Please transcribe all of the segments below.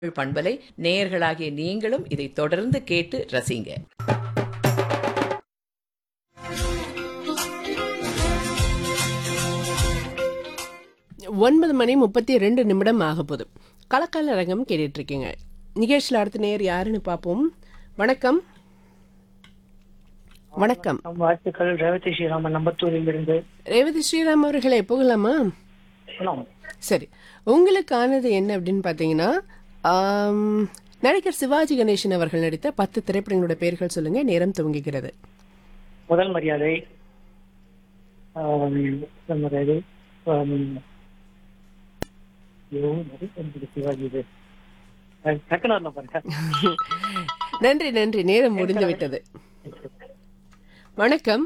பண்பலை நேயர்களாகிய நீங்களும் இதை தொடர்ந்து கேட்டு ரசிங்க ஒன்பது மணி முப்பத்தி ரெண்டு நிமிடம் ஆக போகுது கலக்கால ரங்கம் கேட்டுட்டு இருக்கீங்க நிகழ்ச்சியில் அடுத்த நேர் யாருன்னு பார்ப்போம் வணக்கம் வணக்கம் வாழ்த்துக்கள் ரேவதி ஸ்ரீராமன் நம்பத்தூரில் இருந்து ரேவதி ஸ்ரீராம் அவர்களை போகலாமா சொன்னோம் சரி உங்களுக்கானது என்ன அப்படின்னு பார்த்தீங்கன்னா ஆம், நடிகர் சிவாஜி கணேசன் அவர்கள் நடித்த பத்து திரைப்படங்களோட பெயர்கள் சொல்லுங்க நேரம் துவங்குகிறது முதல் மரியாதை ஆம், முதல் மரியாதை ஆம், ஐயோ, நிறைய இருக்குது சிவாஜி இது அஹ், டக்குனு வரணும் பாருங்க நன்றி நன்றி நேரம் முடிந்து விட்டது வணக்கம்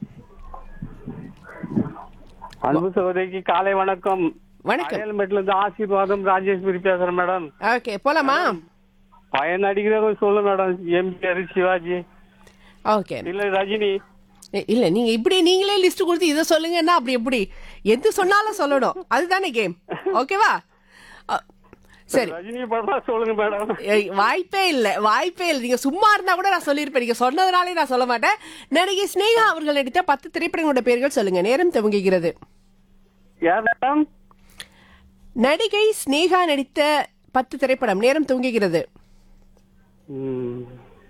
அன்பு சகோதரிக்கு காலை வணக்கம் வணக்கம் அயல்மேட்ல இருந்து ஆசீர்வாதம் ராஜேஸ்வரி பேசுறேன் மேடம் ஓகே போலாமா பையன் நடிக்கிறவங்க சொல்லு மேடம் எம்ஜிஆர் சிவாஜி ஓகே இல்ல ரஜினி ஏ, இல்ல நீங்க இப்படி நீங்களே லிஸ்ட் கொடுத்து இதை சொல்லுங்கன்னா அப்படி எப்படி எது சொன்னாலும் சொல்லணும் அதுதானே கேம் ஓகேவா அ, சரி ரஜினி படம் சொல்லுங்க மேடம் ஏய், வாய்ப்பே இல்ல வாய்ப்பே இல்லை நீங்க சும்மா இருந்தா கூட நான் சொல்லியிருப்பேன் நீங்க சொன்னதுனாலே நான் சொல்ல மாட்டேன் நடிகை ஸ்னேகா அவர்கள் நடித்த பத்து திரைப்படங்களோட பெயர்கள் சொல்லுங்க நேரம் துவங்குகிறது யார் மேடம் நடிகை ஸ்னேகா நடித்த பத்து திரைப்படம் நேரம் துவங்குகிறது ம்.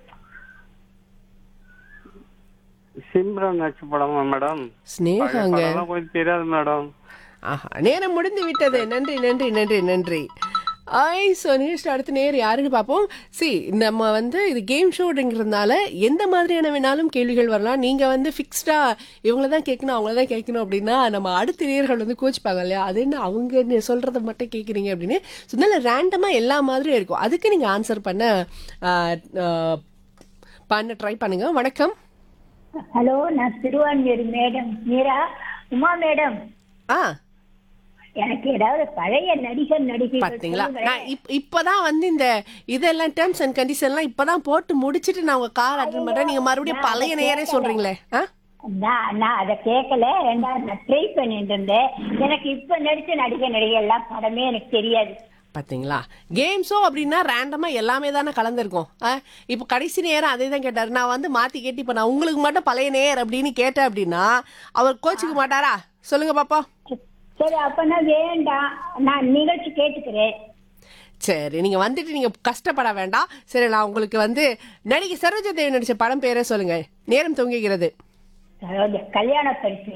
சிம்ரன் நடிச்ச படமா மேடம் ஸ்னேகாங்க படம்லாம் கொஞ்சம் தெரியாது மேடம் ஆஹா நேரம் முடிந்து விட்டது நன்றி நன்றி நன்றி நன்றி ஐ ஸோ நிகழ்ச்சி அடுத்த நேர் யாருன்னு பார்ப்போம் சி நம்ம வந்து இது கேம் ஷோங்கிறதுனால எந்த மாதிரியான வேணாலும் கேள்விகள் வரலாம் நீங்கள் வந்து ஃபிக்ஸ்டாக இவங்கள தான் கேட்கணும் அவங்கள தான் கேட்கணும் அப்படின்னா நம்ம அடுத்த நேர்கள் வந்து கோச்சிப்பாங்க இல்லையா அது என்ன அவங்க நி- சொல்றத மட்டும் கேட்குறீங்க அப்படின்னு ஸோ அதனால ரேண்டமாக எல்லா மாதிரியும் இருக்கும் அதுக்கு நீங்கள் ஆன்சர் பண்ண ஆ, ஆ, பண்ண ட்ரை பண்ணுங்க வணக்கம் ஹலோ நான் திருவான்மியூர் மேடம் மீரா உமா மேடம் ஆ எனக்கு ஏதாவது பழைய நடிகர் நடிகை பாத்தீங்களா நான் இப் இப்பதான் வந்து இந்த இதெல்லாம் டேர்ம்ஸ் அண்ட் கண்டிஷன்லாம் இப்பதான் போட்டு முடிச்சிட்டு நான் உங்க கால் அட்டன் பண்றேன் நீங்க மறுபடியும் பழைய நேரே சொல்றீங்களே ஆ? நான் நான் அதை கேட்கல ரெண்டாவது நான் ட்ரை பண்ணிட்டு இருந்தேன் எனக்கு இப்ப நடிச்ச நடிகர் நடிகை எல்லாம் படமே எனக்கு தெரியாது பாத்தீங்களா கேம் ஷோ அப்படின்னா ரேண்டமா எல்லாமே தானே கலந்துருக்கும் ஆ? இப்போ கடைசி நேரம் அதே தான் கேட்டாரு நான் வந்து மாத்தி கேட்டு இப்போ நான் உங்களுக்கு மட்டும் பழைய நேர் அப்படின்னு கேட்டேன் அப்படின்னா அவர் கோச்சுக்க மாட்டாரா சொல்லுங்க பாப்பா சரி அப்பனா வேண்டாம் நான் நிகழ்ச்சி கேட்டுக்கிறேன் சரி நீங்க வந்துட்டு நீங்க கஷ்டப்பட வேண்டாம் சரி நான் உங்களுக்கு வந்து நடிகை சரோஜா தேவி நடிச்ச படம் பேரே சொல்லுங்க நேரம் தொங்குகிறது அதாவது கல்யாண பரிசு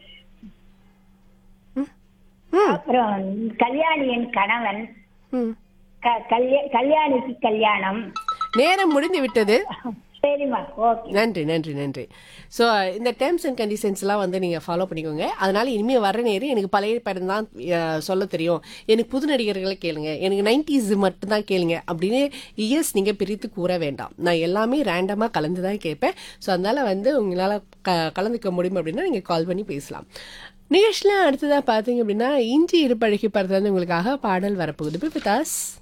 அப்புறம் கல்யாணியின் கணவன் ம் க- கல்யா- கல்யாணிக்கு கல்யாணம் நேரம் முடிந்து விட்டது சரிம்மா ஓகே நன்றி நன்றி நன்றி ஸோ இந்த டேர்ம்ஸ் அண்ட் கண்டிஷன்ஸ்லாம் வந்து நீங்கள் ஃபாலோ பண்ணிக்கோங்க அதனால இனிமேல் வர நேரம் எனக்கு பழைய படம் தான் அஹ், சொல்ல தெரியும் எனக்கு புது நடிகர்களை கேளுங்க எனக்கு நைன்டிஸ் மட்டும்தான் கேளுங்க அப்படின்னு இயர்ஸ் நீங்கள் பிரித்து கூற வேண்டாம் நான் எல்லாமே ரேண்டமாக கலந்து தான் கேட்பேன் ஸோ அதனால வந்து உங்களால் க கலந்துக்க முடியும் அப்படின்னா நீங்கள் கால் பண்ணி பேசலாம் நிகழ்ச்சியில் அடுத்ததாக பார்த்தீங்க அப்படின்னா இஞ்சி இருப்பழகி படத்துல வந்து உங்களுக்காக பாடல் வரப்போகுது பிதாஸ்